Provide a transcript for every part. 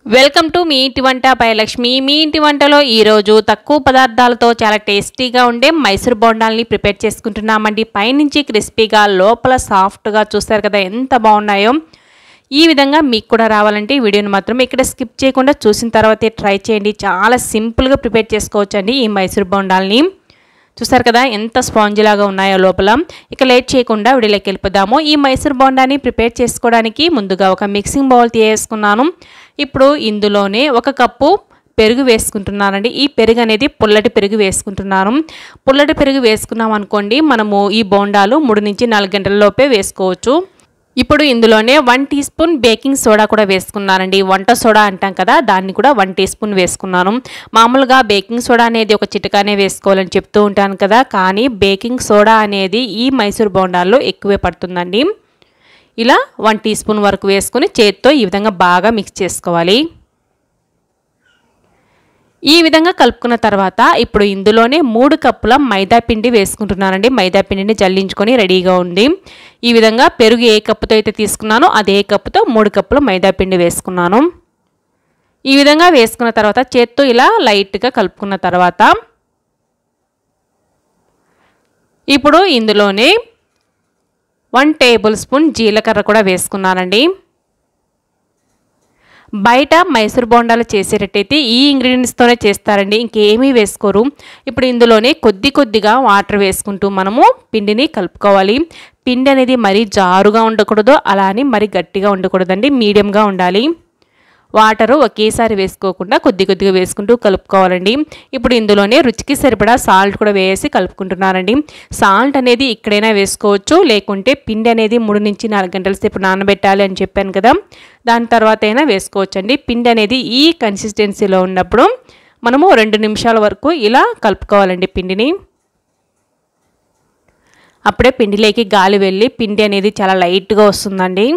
welcome to me ఇంటి వంట పై లక్ష్మి మీ ఇంటి వంటలో ఈరోజు తక్కువ పదార్థాలతో చాలా టేస్టీగా ఉండే మైసూర్ బోండాల్ని ప్రిపేర్ చేసుకుంటున్నామండి పైనుంచి క్రిస్పీగా లోపల సాఫ్ట్గా చూస్తారు కదా ఎంత బాగున్నాయో ఈ విధంగా మీకు కూడా రావాలంటే ఈ వీడియోని మాత్రం ఇక్కడ స్కిప్ చేయకుండా చూసిన తర్వాతే ట్రై చేయండి చాలా సింపుల్గా ప్రిపేర్ చేసుకోవచ్చండి ఈ మైసూర్ బోండాల్ని చూసారు కదా ఎంత స్పాంజ్ లాగా ఉన్నాయో లోపల ఇక లేట్ చేయకుండా వీడియోలోకి వెళ్ళిపోదాము ఈ మైసూర్ బోండాని ప్రిపేర్ చేసుకోవడానికి ముందుగా ఒక మిక్సింగ్ బౌల్ తీసుకున్నాను ఇప్పుడు ఇందులోనే ఒక కప్పు పెరుగు వేసుకుంటున్నానండి ఈ పెరుగు అనేది పుల్లటి పెరుగు వేసుకుంటున్నాను పుల్లటి పెరుగు వేసుకున్నాం అనుకోండి మనము ఈ బోండాలు మూడు నుంచి నాలుగు గంటల లోపే వేసుకోవచ్చు ఇప్పుడు ఇందులోనే one teaspoon baking soda కూడా వేసుకున్నానండి వంట సోడా అంటాం కదా దాన్ని కూడా వన్ టీ స్పూన్ వేసుకున్నాను మామూలుగా బేకింగ్ సోడా అనేది ఒక చిటకానే వేసుకోవాలని చెప్తూ ఉంటాను కదా కానీ బేకింగ్ సోడా అనేది ఈ మైసూర్ బోండాల్లో ఎక్కువే పడుతుందండి ఇలా వన్ టీ స్పూన్ వరకు వేసుకుని చేతితో ఈ విధంగా బాగా మిక్స్ చేసుకోవాలి ఈ విధంగా కలుపుకున్న తర్వాత ఇప్పుడు ఇందులోనే మూడు కప్పుల మైదా పిండి వేసుకుంటున్నానండి మైదా పిండిని జల్లించుకొని రెడీగా ఉంది ఈ విధంగా పెరుగు ఏ కప్పుతో అయితే తీసుకున్నానో అదే కప్పుతో మూడు కప్పుల మైదా పిండి వేసుకున్నాను ఈ విధంగా వేసుకున్న తర్వాత చేత్తో ఇలా లైట్గా కలుపుకున్న తర్వాత ఇప్పుడు ఇందులోనే వన్ టేబుల్ స్పూన్ జీలకర్ర కూడా వేసుకున్నానండి బయట మైసూర్ బోండాలు చేసేటట్టయితే ఈ ఇంగ్రీడియంట్స్తోనే చేస్తారండి ఇంకేమీ వేసుకోరు ఇప్పుడు ఇందులోనే కొద్ది కొద్దిగా వాటర్ వేసుకుంటూ మనము పిండిని కలుపుకోవాలి పిండి అనేది మరీ జారుగా ఉండకూడదు అలా అని మరీ గట్టిగా ఉండకూడదండి మీడియంగా ఉండాలి వాటరు ఒకేసారి వేసుకోకుండా కొద్ది కొద్దిగా వేసుకుంటూ కలుపుకోవాలండి ఇప్పుడు ఇందులోనే రుచికి సరిపడా సాల్ట్ కూడా వేసి కలుపుకుంటున్నానండి సాల్ట్ అనేది ఇక్కడైనా వేసుకోవచ్చు లేకుంటే పిండి అనేది మూడు నుంచి నాలుగు గంటల సేపు నానబెట్టాలి అని చెప్పాను కదా దాని తర్వాత అయినా వేసుకోవచ్చండి పిండి అనేది ఈ కన్సిస్టెన్సీలో ఉన్నప్పుడు మనము రెండు నిమిషాల వరకు ఇలా కలుపుకోవాలండి పిండిని అప్పుడే పిండిలోకి గాలి వెళ్ళి పిండి అనేది చాలా లైట్గా వస్తుందండి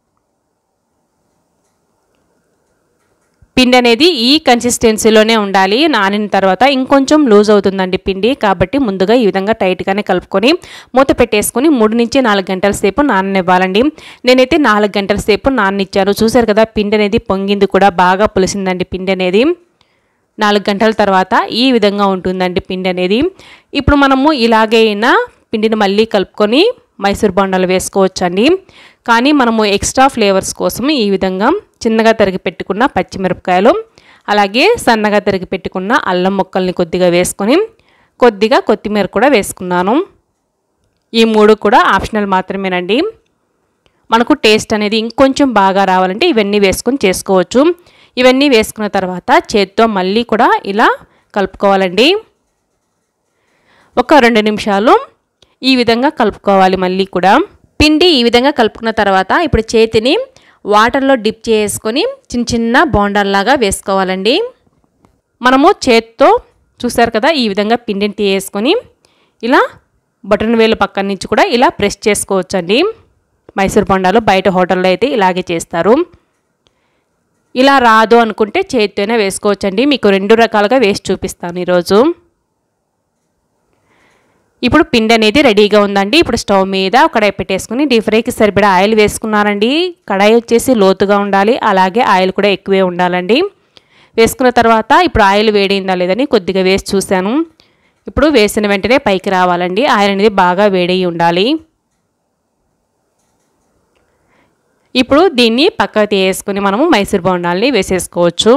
పిండి అనేది ఈ కన్సిస్టెన్సీలోనే ఉండాలి నానిన తర్వాత ఇంకొంచెం లూజ్ అవుతుందండి పిండి కాబట్టి ముందుగా ఈ విధంగా టైట్గానే కలుపుకొని మూత పెట్టేసుకొని మూడు నుంచి నాలుగు గంటల సేపు నాననివ్వాలండి నేనైతే నాలుగు గంటల సేపు నాననిచ్చాను చూసారు కదా పిండి అనేది పొంగింది కూడా బాగా పులిసిందండి పిండి అనేది నాలుగు గంటల తర్వాత ఈ విధంగా ఉంటుందండి పిండి అనేది ఇప్పుడు మనము ఇలాగే అయినా పిండిని మళ్ళీ కలుపుకొని మైసూర్ బొండాలు వేసుకోవచ్చండి కానీ మనము ఎక్స్ట్రా ఫ్లేవర్స్ కోసం ఈ విధంగా చిన్నగా తరిగి పెట్టుకున్న పచ్చిమిరపకాయలు అలాగే సన్నగా తరిగి పెట్టుకున్న అల్లం ముక్కల్ని కొద్దిగా వేసుకొని కొద్దిగా కొత్తిమీర కూడా వేసుకున్నాను ఈ మూడు కూడా ఆప్షనల్ మాత్రమేనండి మనకు టేస్ట్ అనేది ఇంకొంచెం బాగా రావాలంటే ఇవన్నీ వేసుకొని చేసుకోవచ్చు ఇవన్నీ వేసుకున్న తర్వాత చేత్తో మళ్ళీ కూడా ఇలా కలుపుకోవాలండి ఒక రెండు నిమిషాలు ఈ విధంగా కలుపుకోవాలి మళ్ళీ కూడా పిండి ఈ విధంగా కలుపుకున్న తర్వాత ఇప్పుడు చేతిని వాటర్లో డిప్ చేసుకొని చిన్న చిన్న బోండాల్లాగా వేసుకోవాలండి మనము చేత్తో చూసారు కదా ఈ విధంగా పిండిని తీయేసుకొని ఇలా బటన్ వేలు పక్కన నుంచి కూడా ఇలా ప్రెస్ చేసుకోవచ్చండి మైసూర్ బొండాలు బయట హోటల్లో అయితే ఇలాగే చేస్తారు ఇలా రాదు అనుకుంటే చేతితోనే వేసుకోవచ్చండి మీకు రెండు రకాలుగా వేసి చూపిస్తాను ఈరోజు ఇప్పుడు పిండి అనేది రెడీగా ఉందండి ఇప్పుడు స్టవ్ మీద కడాయి పెట్టేసుకుని డీప్ ఫ్రైకి సరిపడా ఆయిల్ వేసుకున్నానండి కడాయి వచ్చేసి లోతుగా ఉండాలి అలాగే ఆయిల్ కూడా ఎక్కువే ఉండాలండి వేసుకున్న తర్వాత ఇప్పుడు ఆయిల్ వేడైందా లేదని కొద్దిగా వేసి చూశాను ఇప్పుడు వేసిన వెంటనే పైకి రావాలండి ఆయిల్ అనేది బాగా వేడయి ఉండాలి ఇప్పుడు దీన్ని పక్కకు తీసేసుకుని మనము మైసూర్ బొండాల్ని వేసేసుకోవచ్చు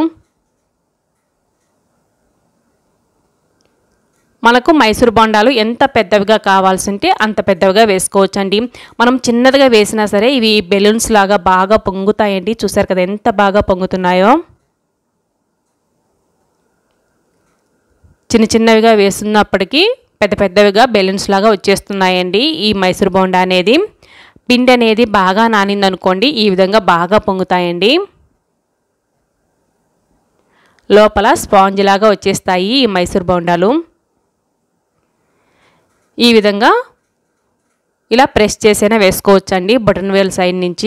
మనకు మైసూర్ బొండాలు ఎంత పెద్దవిగా కావాల్సి ఉంటే అంత పెద్దవిగా వేసుకోవచ్చు అండి మనం చిన్నదిగా వేసినా సరే ఇవి బెలూన్స్ లాగా బాగా పొంగుతాయండి చూసారు కదా ఎంత బాగా పొంగుతున్నాయో చిన్న చిన్నవిగా వేస్తున్నప్పటికీ పెద్ద పెద్దవిగా బెలూన్స్ లాగా వచ్చేస్తున్నాయండి ఈ మైసూర్ బొండా అనేది పిండి అనేది బాగా నానిందనుకోండి ఈ విధంగా బాగా పొంగుతాయండి లోపల స్పాంజ్ లాగా వచ్చేస్తాయి ఈ మైసూర్ బొండాలు ఈ విధంగా ఇలా ప్రెస్ చేసైనా వేసుకోవచ్చండి బటన్ వేల్ సైడ్ నుంచి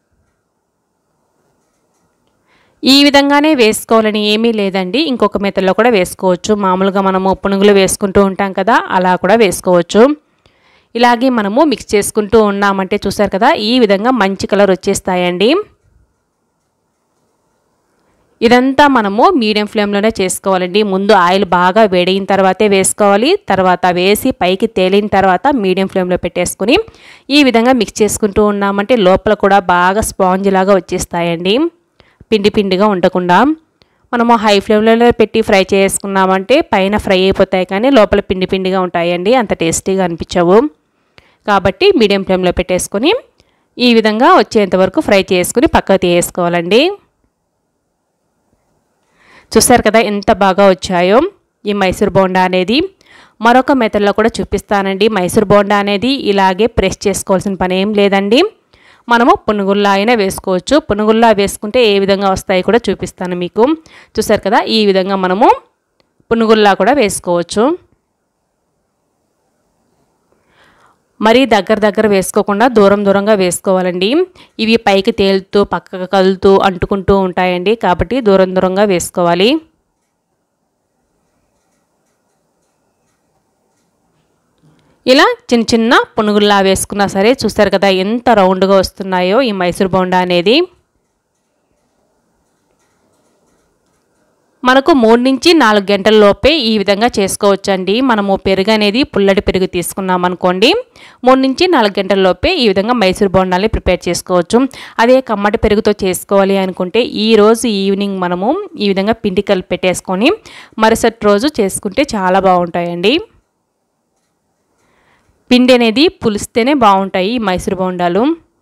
ఈ విధంగానే వేసుకోవాలని ఏమీ లేదండి ఇంకొక మెథడ్లో కూడా వేసుకోవచ్చు మామూలుగా మనము పునుగులు వేసుకుంటూ ఉంటాం కదా అలా కూడా వేసుకోవచ్చు ఇలాగే మనము మిక్స్ చేసుకుంటూ ఉన్నామంటే చూసారు కదా ఈ విధంగా మంచి కలర్ వచ్చేస్తాయండి ఇదంతా మనము మీడియం ఫ్లేమ్లోనే చేసుకోవాలండి ముందు ఆయిల్ బాగా వేడిన తర్వాతే వేసుకోవాలి తర్వాత వేసి పైకి తేలిన తర్వాత మీడియం ఫ్లేమ్లో పెట్టేసుకుని ఈ విధంగా మిక్స్ చేసుకుంటూ ఉన్నామంటే లోపల కూడా బాగా స్పాంజ్ లాగా వచ్చేస్తాయండి పిండి పిండిగా ఉండకుండా మనము హై ఫ్లేమ్లో పెట్టి ఫ్రై చేసుకున్నామంటే పైన ఫ్రై అయిపోతాయి కానీ లోపల పిండి పిండిగా ఉంటాయండి అంత టేస్టీగా అనిపించవు కాబట్టి మీడియం ఫ్లేమ్లో పెట్టేసుకొని ఈ విధంగా వచ్చేంత వరకు ఫ్రై చేసుకుని పక్కకు తీసేసుకోవాలండి చూస్తారు కదా ఎంత బాగా వచ్చాయో ఈ మైసూర్ బోండా అనేది మరొక మెథడ్లో కూడా చూపిస్తానండి మైసూర్ బోండా అనేది ఇలాగే ప్రెస్ చేసుకోవాల్సిన పని ఏం లేదండి మనము పునుగుల్లా అయినా వేసుకోవచ్చు పునుగుల్లా వేసుకుంటే ఏ విధంగా వస్తాయి కూడా చూపిస్తాను మీకు చూసారు కదా ఈ విధంగా మనము పునుగుల్లా కూడా వేసుకోవచ్చు మరీ దగ్గర దగ్గర వేసుకోకుండా దూరం దూరంగా వేసుకోవాలండి ఇవి పైకి తేలుతూ పక్కకు కదులుతూ అంటుకుంటూ ఉంటాయండి కాబట్టి దూరం దూరంగా వేసుకోవాలి ఇలా చిన్న చిన్న పునుగుల్లా వేసుకున్నా సరే చూస్తారు కదా ఎంత రౌండ్గా వస్తున్నాయో ఈ మైసూర్ బోండా అనేది మనకు మూడు నుంచి నాలుగు గంటల లోపే ఈ విధంగా చేసుకోవచ్చండి మనము పెరుగు అనేది పుల్లటి పెరుగు తీసుకున్నాం అనుకోండి మూడు నుంచి నాలుగు గంటల లోపే ఈ విధంగా మైసూర్ బోండాల్ని ప్రిపేర్ చేసుకోవచ్చు అదే కమ్మటి పెరుగుతో చేసుకోవాలి అనుకుంటే ఈ రోజు ఈవినింగ్ మనము ఈ విధంగా పిండి కలిపి పెట్టేసుకొని మరుసటి రోజు చేసుకుంటే చాలా బాగుంటాయండి పిండి అనేది పులిస్తేనే బాగుంటాయి ఈ మైసూర్ బోండాలు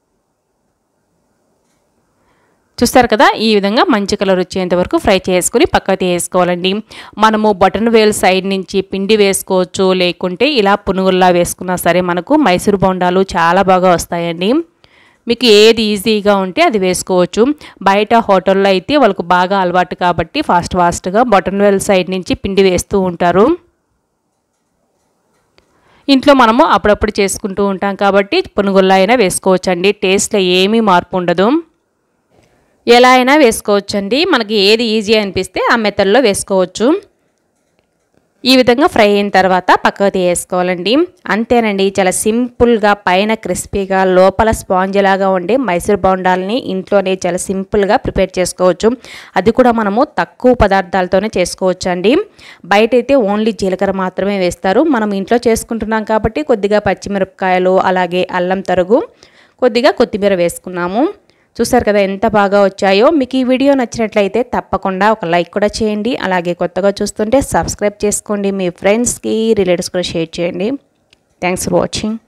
చూస్తారు కదా ఈ విధంగా మంచి కలర్ వచ్చేంత వరకు ఫ్రై చేసుకుని పక్కకు తీసుకోవాలండి మనము బటన్ వేల్ సైడ్ నుంచి పిండి వేసుకోవచ్చు లేకుంటే ఇలా పునుగుల్లా వేసుకున్నా సరే మనకు మైసూర్ బొండాలు చాలా బాగా వస్తాయండి మీకు ఏది ఈజీగా ఉంటే అది వేసుకోవచ్చు బయట హోటల్లో అయితే వాళ్ళకు బాగా అలవాటు కాబట్టి ఫాస్ట్ ఫాస్ట్గా బటన్ వేల్ సైడ్ నుంచి పిండి వేస్తూ ఉంటారు ఇంట్లో మనము అప్పుడప్పుడు చేసుకుంటూ ఉంటాం కాబట్టి పునుగుల్లా అయినా వేసుకోవచ్చండి టేస్ట్లో ఏమీ మార్పు ఉండదు ఎలా అయినా వేసుకోవచ్చండి మనకి ఏది ఈజీ అనిపిస్తే ఆ మెథడ్లో వేసుకోవచ్చు ఈ విధంగా ఫ్రై అయిన తర్వాత పక్కకు తీసుకోవాలండి అంతేనండి చాలా సింపుల్గా పైన క్రిస్పీగా లోపల స్పాంజ్ లాగా ఉండే మైసూర్ బొండాలని ఇంట్లోనే చాలా సింపుల్గా ప్రిపేర్ చేసుకోవచ్చు అది కూడా మనము తక్కువ పదార్థాలతోనే చేసుకోవచ్చు అండి బయట అయితే ఓన్లీ జీలకర్ర మాత్రమే వేస్తారు మనం ఇంట్లో చేసుకుంటున్నాం కాబట్టి కొద్దిగా పచ్చిమిరపకాయలు అలాగే అల్లం తరుగు కొద్దిగా కొత్తిమీర వేసుకున్నాము చూసారు కదా ఎంత బాగా వచ్చాయో మీకు ఈ వీడియో నచ్చినట్లయితే తప్పకుండా ఒక లైక్ కూడా చేయండి అలాగే కొత్తగా చూస్తుంటే సబ్స్క్రైబ్ చేసుకోండి మీ ఫ్రెండ్స్కి రిలేటివ్స్ కూడా షేర్ చేయండి థ్యాంక్స్ ఫర్ వాచింగ్